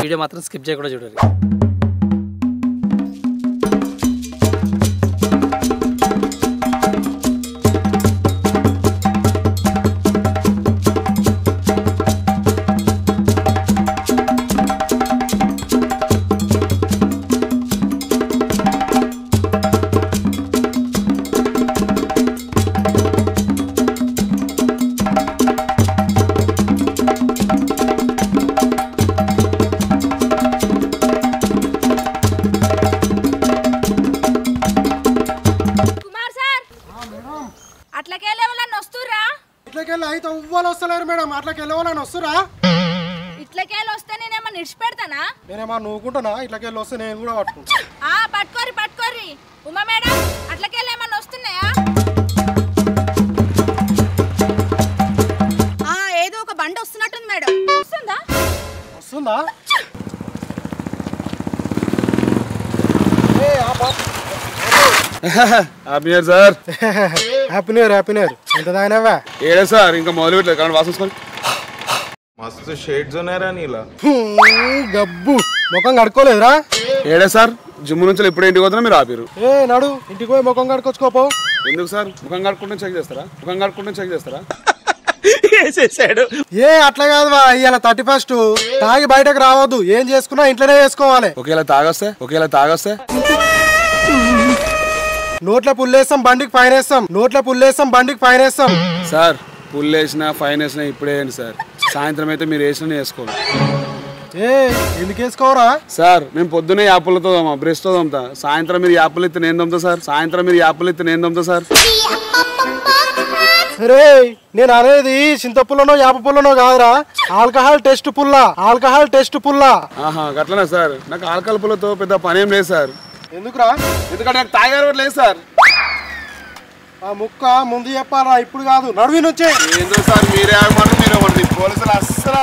Video మాత్రం skip చేయకుండా చూడండి కుమార్ సార్ అట్లకెళ్ళే వాళ్ళని వస్తుర్రా ఇట్లకెళ్ళి అయితే ఎవ్వరు వస్తలేరు మేడం అట్లకి వెళ్ళవాలని వస్తురా ఇట్లకెళ్ళి వస్తే నేనేమో నిడిచిపెడతానా నేనేమో నవ్వుకుంటున్నా ఇట్లకెళ్ళి వస్తే నేను కూడా పట్టుకుంటా ఆ పట్టుకోరి పట్టుకోరి ఉమా మేడం అట్లకెళ్ళి ఏమన్నా వస్తున్నాయా ఆ ఏదో ఒక బండి వస్తున్నట్టుంది మేడం వస్తుందా వస్తుందా ఏ, ఆ బాబు. Happy year sir happy new year happy new year ఎంత దాగినావా ఏడే సార్ ఇంకా మొదలు పెట్టలేదు కానీ వాసేసుకొని मस्त शेड्स ఉన్నాయరా నీలా గబ్బు ముఖం కడుక్కోలేదురా ఏడే సార్ జిమ్ నుంచి ఇప్పుడు ఇంటికి పోతున్నా మీరు ఆపిరు ఏ నడు ఇంటికి పోయి ముఖం కడుకొచ్చుకోపో ఎందుకు సార్ ముఖం కడుక్కుంటే చెక్ చేస్తారా ముఖం కడుక్కుంటే చెక్ చేస్తారా ఏ అట్లా కాదువా ఇవాళ థర్టీ ఫస్ట్ తాగి బయటకు రావద్దు ఏం చేసుకున్నా ఇంట్లోనే చేసుకోవాలి ఒకేలా తాగొస్తే ఒకేలా తాగొస్తే నోట్ల పుల్లేస్తాం బండికి ఫైన్ వేస్తాం నోట్ల పుల్లేస్తాం బండికి ఫైన్ వేస్తాం సార్ పుల్ వేసినా ఫైన్ వేసినా ఇప్పుడే వేయండి సార్ సాయంత్రం అయితే మీరు వేసిన వేసుకోండి ఏ ఎందుకు వేసుకోవరా సార్ మేము పొద్దున్నే యాపులతో తోమా బ్రష్తో తోముతా సాయంత్రం మీరు యాపులు ఇస్తే నేను తోముతా సార్ సాయంత్రం మీరు యాపులు ఇస్తే నేను తోముతా సార్ రే నేను అనేది చింతపుల్లనో యాప పుల్లనో కాదురా ఆల్కహాల్ టెస్ట్ పుల్ల ఆల్కహాల్ టెస్ట్ పుల్ల ఆహా గట్లనే సార్ నాకు ఆల్కహాల్ పుల్లతో పెద్ద పని ఏం లేదు సార్ ఎందుకురా ఎందుకంటే నాకు తాగారు కూడా లేదు సార్ ఆ ముక్క ముందు చెప్పాలా ఇప్పుడు కాదు నడువి నుంచే ఏందో సార్ మీరే ఆగమంటారు మీరే ఆగమంటారు ఈ పోలీసులు అస్సలు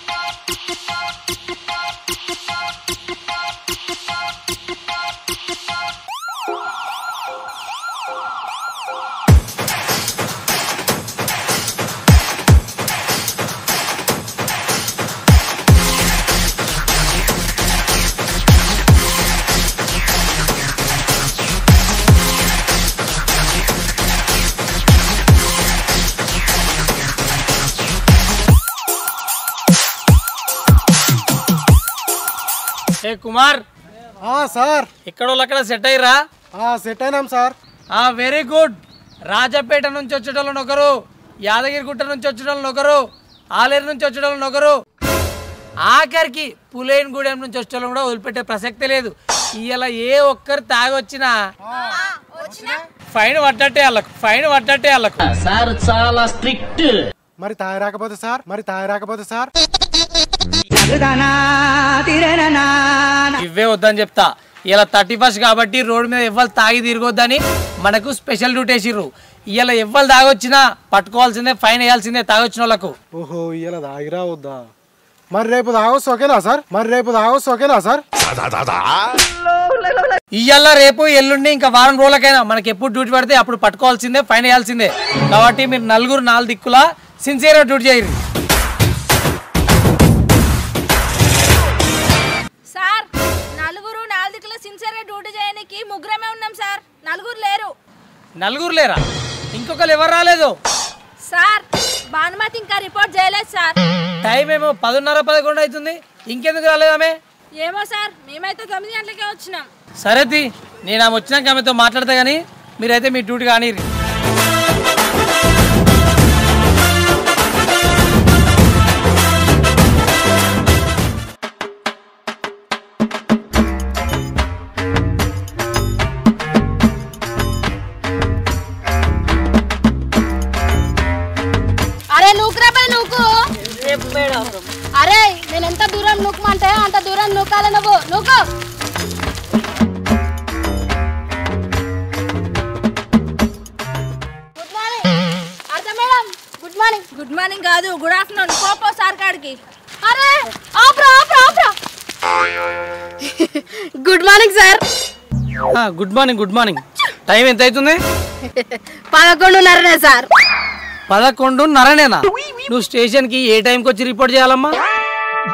ఏ కుమార్ ఆ సార్ ఇక్కడ వాళ్ళు అక్కడ సెట్ అయ్యిరా ఆ సెట్ అయినాం సార్ ఆ వెరీ గుడ్ రాజపేట నుంచి వచ్చేటోళ్ళని ఒకరు యాదగిరిగుట్ట నుంచి వచ్చేటోళ్ళని ఒకరు ఆలేరు నుంచి వచ్చేటోళ్ళని ఒకరు ఆఖరికి పులేన్ గూడెం నుంచి వచ్చేటోళ్ళని కూడా వదిలిపెట్టే ప్రసక్తే లేదు ఇవాళ ఏ ఒక్కరు తాగొచ్చినా ఫైన్ పడ్డట్టే వాళ్ళకు ఫైన్ పడ్డట్టే వాళ్ళకు మరి తాగి రాకపోతే సార్ మరి తాగి రాకపోతే సార్ ఇవే వద్దని చెప్తా ఇలా థర్టీ ఫస్ట్ కాబట్టి రోడ్డు మీద ఎవ్వరు తాగి తిరగొద్దని మనకు స్పెషల్ డ్యూటీ వేసిర్రు ఇవాళ ఎవ్వరు తాగొచ్చినా పట్టుకోవాల్సిందే ఫైన్ వేయాల్సిందే తాగొచ్చిన వాళ్ళకు ఓహో ఇలా తాగిరా వద్దా మరి రేపు తాగొచ్చు ఓకేనా సార్ మరి రేపు తాగొచ్చు ఓకేనా సార్ ఇయ్యాల రేపు ఎల్లుండి ఇంకా వారం రోజులకైనా మనకి ఎప్పుడు డ్యూటీ పడితే అప్పుడు పట్టుకోవాల్సిందే ఫైన్ వేయాల్సిందే కాబట్టి మీరు నలుగురు నాలుగు దిక్కులా సిన్సియర్గా డ్యూటీ చేయరు సార్ నలుగురు నాలుగుల సిన్సియర్గా డ్యూటీ చేయడానికి ముగ్గురమే ఉన్నాం సార్ నలుగురు లేరు నలుగురు లేరా ఇంకొకరు ఎవరు రాలేదు సార్ భానుమతి ఇంకా రిపోర్ట్ చేయలేదు సార్ టైం ఏమో పదున్నర పదకొండు అవుతుంది ఇంకెందుకు రాలేదు ఆమె ఏమో సార్ మేమైతే తొమ్మిది గంటలకే వచ్చినాం సరే తి నేను ఆమె వచ్చినాక ఆమెతో మాట్లాడతా కానీ మీరైతే మీ డ్యూటీ కానీ అరే నూకురా పై నూకు అరే నేను ఎంత దూరం నూకమంటే అంత దూరం నూకాలి నువ్వు నూకు గుడ్ మార్నింగ్ అర్థం madam good morning good morning కాదు గుడ్ ఆఫ్టర్నూన్ పోపో సార్ కాడికి అరే ఆప్రా ఆప్రా ఆప్రా good morning sir good morning good morning time ఎంత అవుతుంది పదకొండున్నరనే సార్ పదకొండున్నరనేనా నువ్వు స్టేషన్కి ఏ టైంకి వచ్చి రిపోర్ట్ చేయాలమ్మా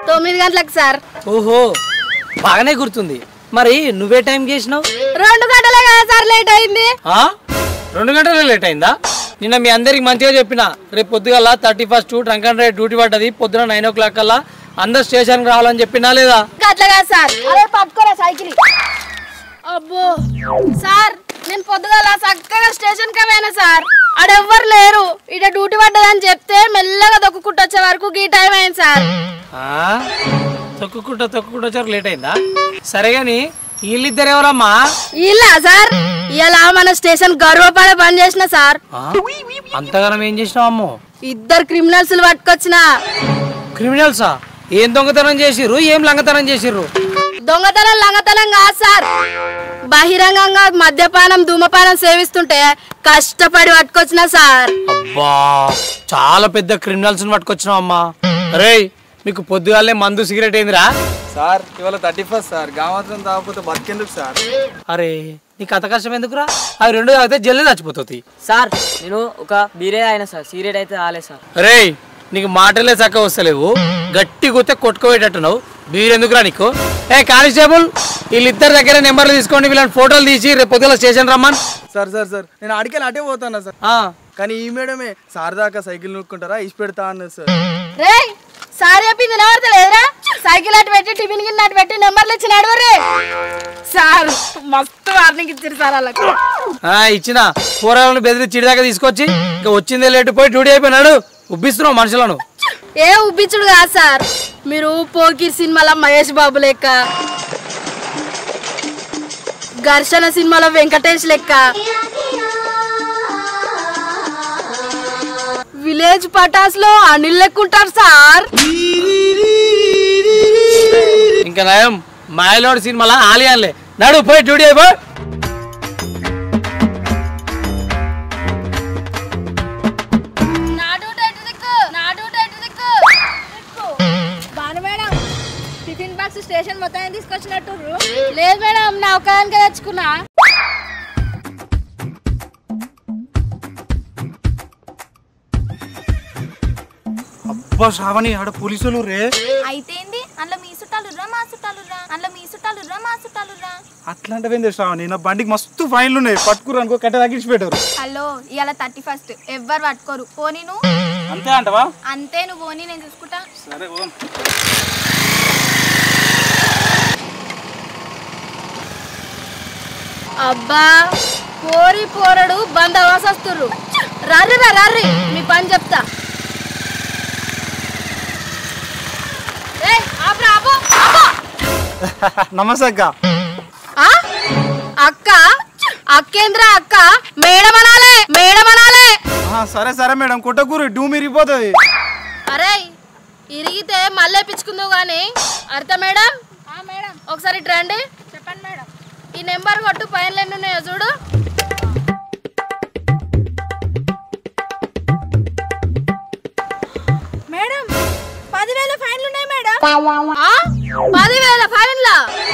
తొమ్మిది గంటలకు సార్ ఓహో బాగానే గుర్తుంది మరి నువ్వే టైం చేసినావు రెండు గంటలే కదా సార్ లేట్ అయింది ఆ? రెండు గంటలు లేట్ అయిందా నిన్న మీ అందరికి మంచిగా చెప్పిన రేపు పొద్దుగల థర్టీ ఫస్ట్ ట్రంక్ అండ్ రైడ్ డ్యూటీ పడ్డది పొద్దున నైన్ ఓ క్లాక్ కల్లా అందరు స్టేషన్కి రావాలని చెప్పినా లేదా అట్లా కాదు సార్ అరే పట్టుకోరా సైకిల్ అబ్బో సార్ నేను పొద్దుగాల చక్కగా స్టేషన్ కి పోయినా సార్ ఆడెవ్వరు లేరు ఇట డ్యూటీ పడ్డదని చెప్తే మెల్లగా దొక్కుకుంటూ వచ్చే వరకు ఈ టైం అయింది సార్ ఆ? తొక్కుకుంటా తొక్కుకుంటా వచ్చారు లేట్ అయిందా సరే గాని వీళ్ళిద్దరు ఎవరమ్మా ఇలా సార్ ఇలా మన స్టేషన్ గర్వపడే పని చేసిన సార్ ఆ? అంతగానం ఏం చేసినావు అమ్మో ఇద్దరు క్రిమినల్స్ పట్టుకొచ్చిన క్రిమినల్సా ఏం దొంగతనం చేసిర్రు ఏం లంగతనం చేసిర్రు దొంగతనం లంగతనం కాదు సార్ బహిరంగంగా మద్యపానం ధూమపానం సేవిస్తుంటే కష్టపడి పట్టుకొచ్చిన సార్ అబ్బా చాలా పెద్ద క్రిమినల్స్ పట్టుకొచ్చినావు అమ్మా రే మీకు పొద్దుగాలే మందు సిగరెట్ ఏందిరా సార్ ఇవాళ థర్టీ ఫస్ట్ సార్ గామాత్రం తాగకపోతే బతికెందుకు సార్ అరే నీకు అంత కష్టం ఎందుకురా అవి రెండు తాగితే జల్లి చచ్చిపోతుంది సార్ నేను ఒక బీరే అయినా సార్ సీరియట్ అయితే రాలే సార్ రే నీకు మాటలే చక్కగా వస్తలేవు గట్టి గుత్తే కొట్టుకోవేటట్టున్నావు బీరెందుకురా నీకు ఏ కానిస్టేబుల్ వీళ్ళిద్దరి దగ్గర నెంబర్లు తీసుకోండి వీళ్ళని ఫోటోలు తీసి రేపు పొద్దున స్టేషన్ రమ్మన్ సార్ సార్ సార్ నేను అడికెళ్ళి అటే పోతాను సార్ ఆ, కానీ ఈ మేడమే సార్ దాకా సైకిల్ నొక్కుంటారా ఇసి పెడతా అన్నది సార్ రే సార్ చెప్పింది నిలబడతలేదురా సైకిల్ అటు పెట్టి టిఫిన్ గిన్నె అటు పెట్టి నెంబర్లు ఇచ్చి నడువరే సార్ మస్తు వార్నింగ్ ఇచ్చారు సార్ వాళ్ళకి ఆ, ఇచ్చిన కూరలను బెదిరి చిడిదాకా తీసుకొచ్చి ఇంకా వచ్చిందే లేటు పోయి డ్యూటీ అయిపోయినాడు ఉబ్బిస్తున్నావు మనుషులను ఏ ఉబ్బించుడు కాదు సార్ మీరు పోకిర్ సినిమాలో మహేష్ బాబు లెక్క ఘర్షణ సినిమాలో వెంకటేష్ లెక్క విలేజ్ పటాస్ లో అనిల్ లెక్కుంటారు సార్ ఇంకా నయం మాయలోడ్ సినిమాలో ఆలియాన్లే నడు పోయి డ్యూటీ అయిపోయి Bhanu madam tiffin box station మొత్తం తీసుకొచ్చినట్టు లేదు మేడం నా ఒక్కదానికే తెచ్చుకున్నా అబ్బా శ్రావణి ఆడ పోలీసులు రే అయితేంది అందులో మీ చుట్టాలుర్రా మా చుట్టాలుర్రా అందులో మీ చుట్టాలుర్రా మా చుట్టాలుర్రా అట్లాంటివేంది శ్రావణి నా బండికి మస్తు ఫైన్లు ఉన్నాయి పట్టుకురు అనుకో కట్ట తగ్గించి పెట్టారు హలో ఇవాళ థర్టీ ఫస్ట్ ఎవ్వరు పట్టుకోరు పోనీ నువ్వు అంతే అంటవా అంతే నువ్వు పోనీ నేను చూసుకుంటా సరే ఓన్ అబ్బా పోరి పోరడు బందవాసస్తుర్రు రర్రి రా రర్రి మీ పని చెప్తా ఏయ్, ఆపురా, ఆపు, ఆపు. నమస్తే అక్క ఆ? అక్క అక్కేంద్ర అక్క మేడం అనాలే మేడం అనాలే ఆ, సరే సరే మేడం కుట్టకూరు డూ మిరిగిపోతుంది అరే ఇరిగితే మళ్ళీ పిచ్చుకుందావు గాని అర్థ మేడం మేడం ఒకసారి ఇటు రండి చెప్పండి మేడం ఈ నెంబర్ కొట్టు పైన ఎన్ని ఉన్నాయో చూడు మేడం పదివేల ఫైన్లు ఉన్నాయి మేడం ఆ? పదివేల ఫైన్లా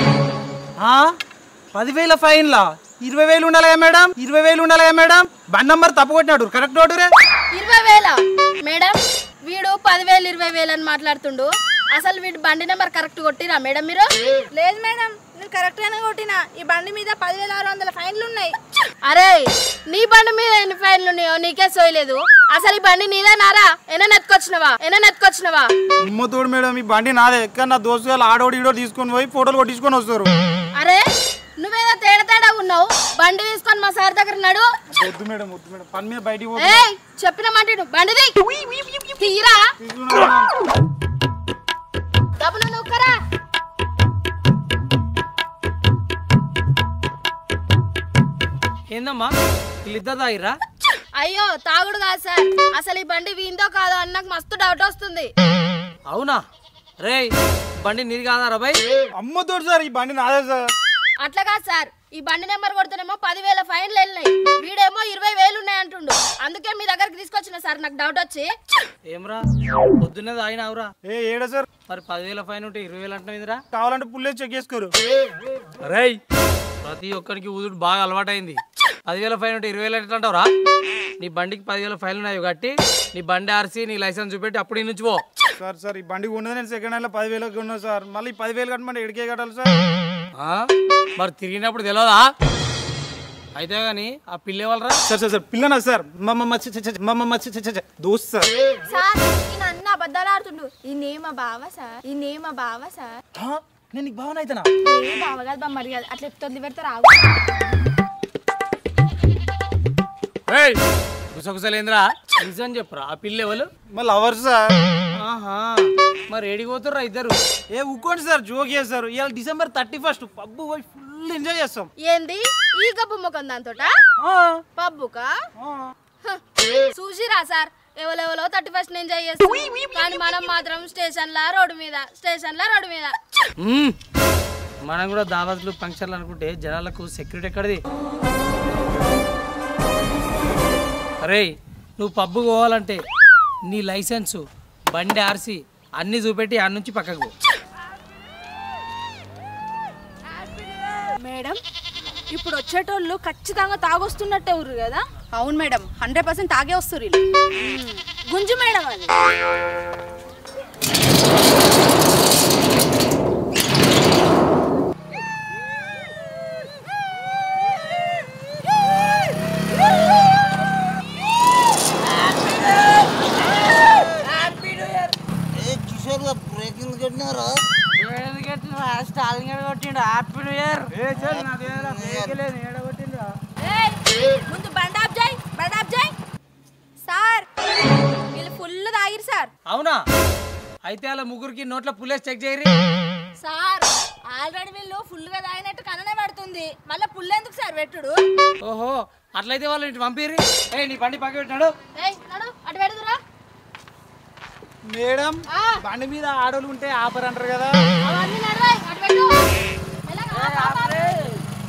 పదివేల ఫైన్లా ఇరవై వేలు ఉండాలి కదా మేడం ఇరవై వేలు ఉండాలి కదా మేడం బండి నంబర్ తప్పు కొట్టినాడు కరెక్ట్ ఓటురే ఇరవై వేల మేడం వీడు పదివేలు ఇరవై వేలు అని మాట్లాడుతుండు అసలు వీడి బండి నెంబర్ కరెక్ట్ కొట్టిరా మేడం మీరు లేదు మేడం నేను కరెక్ట్ గానే కొట్టినా ఈ బండి మీద పదివేల ఆరు వందల ఫైన్లు ఉన్నాయి అరే నీ బండి మీద ఎన్ని ఫైన్లు ఉన్నాయో నీకే సోయలేదు అసలు ఈ బండి నీదే నారా ఎన్న నెత్తుకొచ్చినవా ఎన్న నెత్తుకొచ్చినవా నిమ్మతోడు మేడం ఈ బండి నాదే ఎక్కడ నా దోస్తు గారు ఆడోడు ఈడోడు తీసుకొని పోయి ఫోటోలు కొట్టించుకొని వస్తారు అరే నువ్వేదో తేడా తేడా ఉన్నావు బండి తీసుకొని మా సార్ దగ్గర నడు వద్దు మేడం వద్దు మేడం పని మీద బయటికి ఏయ్ చెప్పిన మాట విను. బండిది తీరా డబ్బులు నువ్వుకరా ఏందమ్మా వీళ్ళిద్దరు తాగిర్రా అయ్యో తాగుడు కాదు సార్ అసలు ఈ బండి వీందో కాదో అని నాకు మస్తు డౌట్ వస్తుంది అవునా రే బండి నీది కాదా రాబాయ్ అమ్మతోడు సార్ ఈ బండి నాదే సార్ అట్లా కాదు సార్ ఈ బండి నెంబర్ కొడితేనేమో పదివేల ఫైన్లు వెళ్ళినాయి వీడేమో ఇరవై వేలు ఉన్నాయి అంటుండు అందుకే మీ దగ్గరికి తీసుకొచ్చిన సార్ నాకు డౌట్ వచ్చి ఏమ్రా పొద్దున్నే తాగినావురా ఏ ఏడ సార్ మరి పదివేల ఫైన్ ఉంటే ఇరవై వేలు అంటున్నాయిరా కావాలంటే పుల్లే చెక్ చేసుకోరు రేయ్ ప్రతి ఒక్కరికి ఊదుడు బాగా అలవాటైంది పదివేల ఫైన్ ఉంటే ఇరవై వేలు ఎట్లా అంటావురా నీ బండికి పదివేల ఫైన్లు ఉన్నాయి కట్టి నీ బండి ఆర్సి నీ లైసెన్స్ చూపెట్టి అప్పుడు ఈ నుంచి పో సార్ సార్ ఈ బండి ఉన్నది నేను సెకండ్ హ్యాండ్లో పదివేలకు ఉన్నా సార్ మళ్ళీ ఈ పదివేలు కట్టమంటే ఎడికే కట్టాలి సార్ ఆ? మరి తిరిగినప్పుడు తెలియదా అయితే గాని ఆ పిల్ల వాళ్ళరా సార్ సార్ సార్ పిల్లనా సార్ మమ్మ మమ్మ దోస్త్ సార్ సార్ ఈయన అన్న అబద్ధాలు ఆడుతుండు ఈ నేమ బావ సార్ ఈ నేమ బావ సార్ నేను నీకు భావన అయితేనా ఏ బావ కాదు బొమ్మడి కాదు అట్లా తొలి పెడతారు ఆగు ఏయ్ గుసగుసలేంద్రా నిజం చెప్పురా ఆ పిల్ల ఎవరు మళ్ళీ అవర్ సార్ ఆహా మరి ఏడికి పోతుర్రా ఇద్దరు ఏ ఊకోండి సార్ జోక్ చేస్తారు ఇవాళ డిసెంబర్ థర్టీ ఫస్ట్ పబ్బు పోయి ఫుల్ ఎంజాయ్ చేస్తాం ఏంది ఈ గబ్బు ముఖం దాంతో పబ్బుకా హ, చూసిరా సార్ ఎవరెవరో థర్టీ ఫస్ట్ ఎంజాయ్ చేస్తాం కానీ మనం మాత్రం స్టేషన్ లా రోడ్డు మీద స్టేషన్ లా రోడ్డు మీద మ్మ్. మనం కూడా దావత్లు ఫంక్షన్లు అనుకుంటే జనాలకు సెక్యూరిటీ ఎక్కడిది అరే నువ్వు పబ్బు పోవాలంటే నీ లైసెన్సు బండి ఆర్సి అన్నీ చూపెట్టి ఆడ నుంచి పక్కకు పో మేడం ఇప్పుడు వచ్చేటోళ్ళు ఖచ్చితంగా తాగొస్తున్నట్టే ఊరు కదా అవును మేడం హండ్రెడ్ పర్సెంట్ తాగే వస్తారు గుంజు మేడం అది ఏయ్, ముందు బండాప్ జాయ్ బండాప్ జాయ్ సార్ వీళ్ళు ఫుల్ తాగిరు సార్ అవునా అయితే అలా ముగ్గురికి నోట్ల పులేస్ చెక్ చేయరి సార్ ఆల్రెడీ వీళ్ళు ఫుల్ గా తాగినట్టు కననే పడుతుంది మళ్ళీ పుల్ ఎందుకు సార్ పెట్టుడు ఓహో అట్లయితే వాళ్ళు ఇంటి పంపిరి ఏ నీ బండి పక్క పెట్టినాడు ఏయ్ నడు అటు పెడుదురా మేడం బండి మీద ఆడోళ్ళు ఉంటే ఆపర్ అంటారు కదా అవన్నీ నడవాయి అటు పెట్టు మెల్లగా, ఆపు, ఆపు, ఆపు.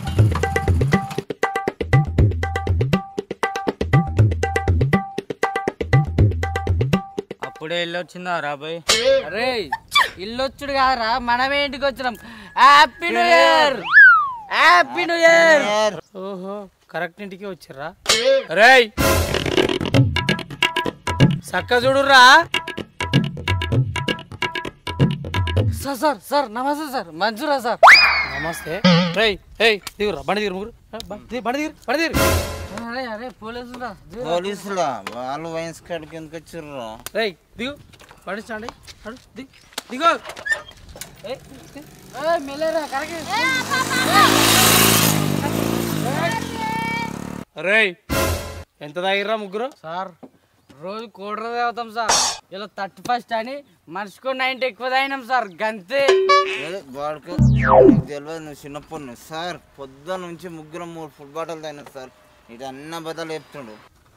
అప్పుడే వెళ్ళొచ్చిందా రాబాయ్ అరే ఇల్లొచ్చుడు కాదరా మనమే ఇంటికి వచ్చినాం happy new year happy new year ఓహో కరెక్ట్ ఇంటికి వచ్చిర్రా రేయ్ చక్క చూడుర్రా సార్ సార్ సార్ నమస్తే సార్ మంజూరా సార్ నమస్తే రేయ్ ఏయ్ దిగురా బండి దిగురు ముగ్గురు ఆ, బ- దిగు, బండి దిగురు బండి దిగురు అరే అరే పోలీసురా పోలీసులా వాళ్ళు వైన్స్ కాడికి ఎందుకు వచ్చిర్రు రేయ్ దిగు బండి స్టాండ్ అయ్యి. నడు, దిగు దిగు ఏయ్, దిగు. ఏయ్, మెల్లరా కరెక్ట్ రేయ్ ఎంత తాగిర్రా ముగ్గురు సార్ రోజు కోడ్ర తాగుతాం సార్ ఇలా థర్టీ ఫస్ట్ అని మనిషికో నైన్టీ ఎక్కువ తాగినాం సార్ గంతే ఏదో వాడికి నీకు తెలియదు నువ్వు చిన్నప్పుడు సార్ పొద్దున్న నుంచి ముగ్గురం మూడు ఫుడ్ బాటిల్ తాగినా సార్ ఇటు అన్న బదలు చెప్తుండు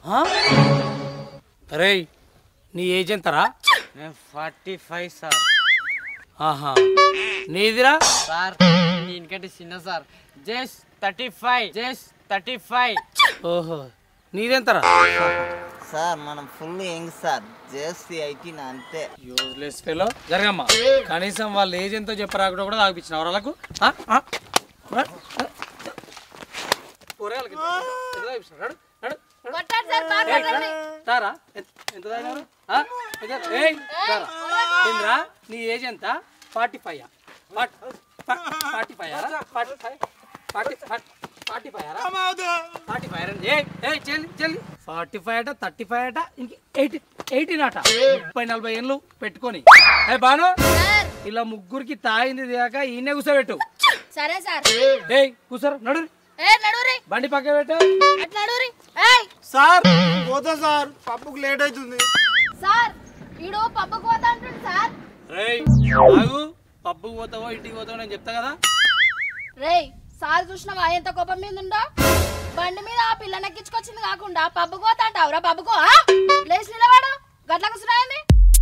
రేయ్ నీ ఏజ్ ఎంతరా నేను ఫార్టీ ఫైవ్ సార్ ఆహా నీదిరా సార్ దీనికంటే చిన్న sir just thirty five just thirty five ఓహో నీదెంతరా సార్ మనం full young sir just eighteen అంతే యూజ్లెస్ ఫెలో జరగమ్మా కనీసం వాళ్ళు ఏజ్ ఎంతో చెప్పరాకుండా కూడా తాగిపించిన వాళ్ళకు ఆ? ఆ? ఆ? ఆ? కూరగాయలకి ఎంత తాగిపించినారు? నడు, నడు, నడు. కొట్టాడు సార్ బాగా ఏయ్, రా, రారా ఎంత- ఎంత తాగినారు ఆ? ఎంత- ఏయ్, రారా. ఏందిరా నీ ఏజ్ ఎంత forty five forty five forty five forty forty five forty five ఏ ఏ చెల్లి చెల్లి ఫార్టీ ఫైవ్ అట థర్టీ ఫైవ్ అట ఇంక ఎయిటీ ఎయిటీన్ అట ముప్పై నలభై ఏళ్ళు పెట్టుకొని ఏ బాను ఇలా ముగ్గురికి తాగింది దిగాక ఈయనే కూర్చోబెట్టు సరే సార్ ఏయ్ కూర్చోరు నడు ఏ నడురి బండి పక్క పెట్టు అటు నడురి ఏయ్ సార్ పోతా సార్ పప్పుకు లేట్ అవుతుంది సార్ ఈడు పబ్బుకు పోతా అంటుండు సార్ రేయ్ ఆగు పబ్బుకి పోతావో ఇంటికి పోతావో నేను చెప్తా కదా రేయ్ సార్ చూసినావా ఎంత కోపం మీద ఉందో బండి మీద ఆ పిల్ల నెక్కించుకొచ్చింది కాకుండా పబ్బుకు పోతా అంటావురా పబ్బుకో ఆ? లేచి నిలవాడు గట్ల కూర్చున్నాయండి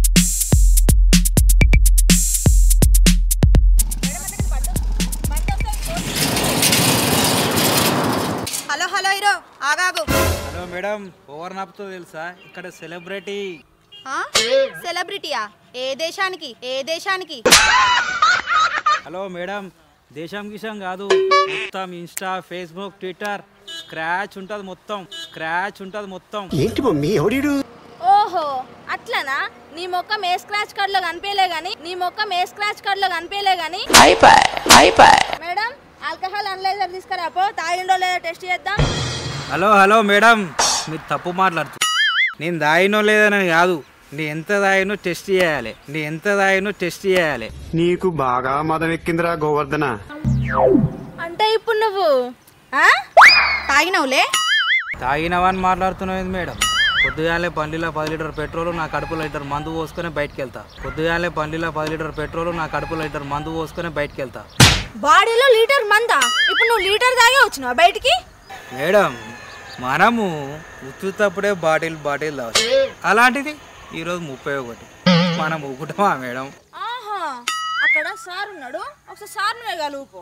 హలో హలో హీరో ఆగాగు హలో మేడం ఓవర్ నాపుతో తెలుసా ఇక్కడ సెలబ్రిటీ సెలబ్రిటీయా ఏ దేశానికి ఏ దేశానికి హలో మేడం దేశం గిషం కాదు మొత్తం ఇన్స్టా ఫేస్బుక్ ట్విట్టర్ స్క్రాచ్ ఉంటుంది మొత్తం స్క్రాచ్ ఉంటుంది మొత్తం ఓహో అట్లనా నీ మొక్క ఏ స్క్రాచ్ కార్డ్ లో కనిపించలే గానీ నీ మొక్క ఏ స్క్రాచ్ కార్డ్ లో కనిపించలే గానీ మేడం ఆల్కహాల్ అనలైజర్ తీసుకురా పో తాగిండో లేదో టెస్ట్ చేద్దాం హలో హలో మేడం మీరు తప్పు మాట్లాడుతు నేను దాయినో లేదని కాదు నీ ఎంత దాయినో టెస్ట్ చేయాలి నీ ఎంత దాయినో టెస్ట్ చేయాలి నీకు బాగా మదం ఎక్కిందిరా గోవర్ధన అంటే ఇప్పుడు నువ్వు ఆ? తాగినవులే తాగినవని మాట్లాడుతున్నావు మేడం పొద్దుగాలే పల్లీలో పది లీటర్ పెట్రోల్ నా కడుపులో లీటర్ మందు పోసుకొని బయటకు వెళ్తా పొద్దుగాలే పల్లీలో పది లీటర్ పెట్రోల్ నా కడుపులో లీటర్ మందు పోసుకొని బయటకు వెళ్తా బాడీలో లీటర్ మందా ఇప్పుడు నువ్వు లీటర్ తాగే వచ్చినావా బయటికి మేడం మనము ఉత్తుతప్పుడే బాటిల్ బాటిల్ తాగుతాం అలాంటిది ఈరోజు ముప్పై ఒకటి మనం ఊకుటమా మేడం ఆహా అక్కడ సార్ ఉన్నాడు ఒకసారి సార్ నువ్వే కలుపుకో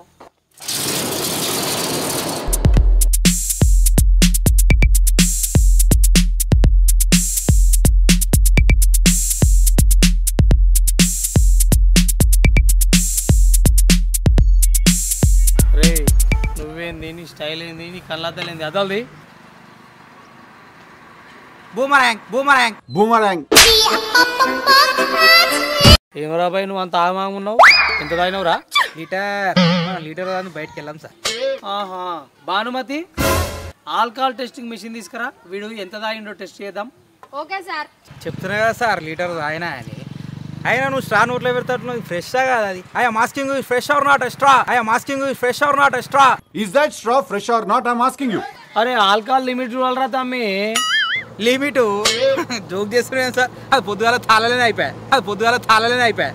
రే నువ్వేంది నీ స్టైల్ ఏంది నీ కళ్ళద్దలేంది అదల్ది బూమరాంగ్ బూమరాంగ్ బూమరాంగ్ ఏమరా బాయ్ నువ్వు అంత ఆగమాగం ఉన్నావు ఎంత తాగినవురా లీటర్ మనం లీటర్ దాన్ని బయటకు వెళ్ళాం సార్ ఆహా భానుమతి ఆల్కహాల్ టెస్టింగ్ మిషన్ తీసుకురా వీడు ఎంత తాగిండో టెస్ట్ చేద్దాం ఓకే సార్ చెప్తున్నా కదా సార్ లీటర్ అయినా అని అయినా నువ్వు స్ట్రా నోట్లో పెడతాడు ఫ్రెషా కాదు అది అయ్యా asking fresh or not extra అయ్యా asking fresh or not extra is that extra fresh or not I'm asking you అరే ఆల్కహాల్ లిమిట్ చూడాలరా తమ్మి లిమిట్ జోక్ చేసుకునే సార్ అది పొద్దుగాల తాళలేని అయిపోయా అది పొద్దుగాల తాళలేని అయిపోయా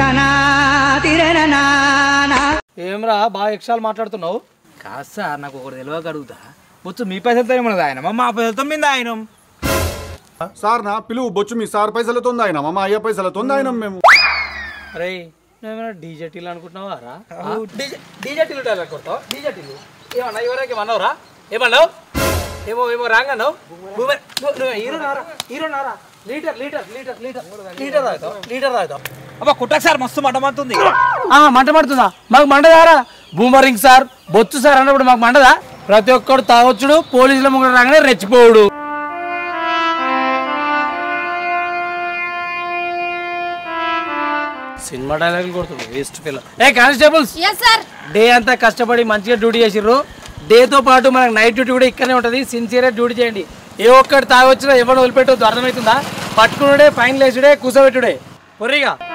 ఏమ్రా బాగా ఎక్స్ట్రాలు మాట్లాడుతున్నావు కాదు సార్ నాకు ఒకటి తెలియక అడుగుతా బొచ్చు మీ పైసలతో ఏమన్నది ఆయన మా పైసలతో మీద ఆయన సార్ నా పిలువు బొచ్చు మీ సార్ పైసలతో ఆయన మా అయ్య పైసలతో ఆయన మేము అరే నువ్వేమైనా డీజెటీలు అనుకుంటున్నావా రా డీజెటీలు డైలాగ్ కొడతావు డీజెటీలు ఏమన్నా ఎవరికి ఏమన్నావురా ఏమన్నావు ఏమో ఏమో రాంగ్ అన్నావు నువ్వే నువ్వు- నువ్వే హీరో నారా హీరో నారా litre litre litre litre litre తాగుతావు లీటర్ తాగుతావు అబ్బా కుట్టకు సార్ మస్తు మంటమంతుంది ఆ, మంట పడుతుందా మాకు మండదారా బూమరింగ్ సార్ బొచ్చు సార్ అన్నప్పుడు మాకు మండదా ప్రతి ఒక్కడు తాగొచ్చుడు పోలీసుల ముంగడు రాగానే రెచ్చిపోవుడు సినిమా డైలాగులు కొడుతుంది వేస్ట్ పిల్ల ఏ కానిస్టేబుల్స్ ఎస్ సార్ డే అంతా కష్టపడి మంచిగా డ్యూటీ చేసిర్రు డేతో పాటు మనకు నైట్ డ్యూటీ కూడా ఇక్కడనే ఉంటుంది సిన్సియర్గా డ్యూటీ చేయండి ఏ ఒక్కటి తాగొచ్చినా ఎవరు వదిలిపెట్టొద్దు అర్థమవుతుందా పట్టుకునుడే ఫైన్ లేచుడే కూసబెట్టుడే పొర్రిగా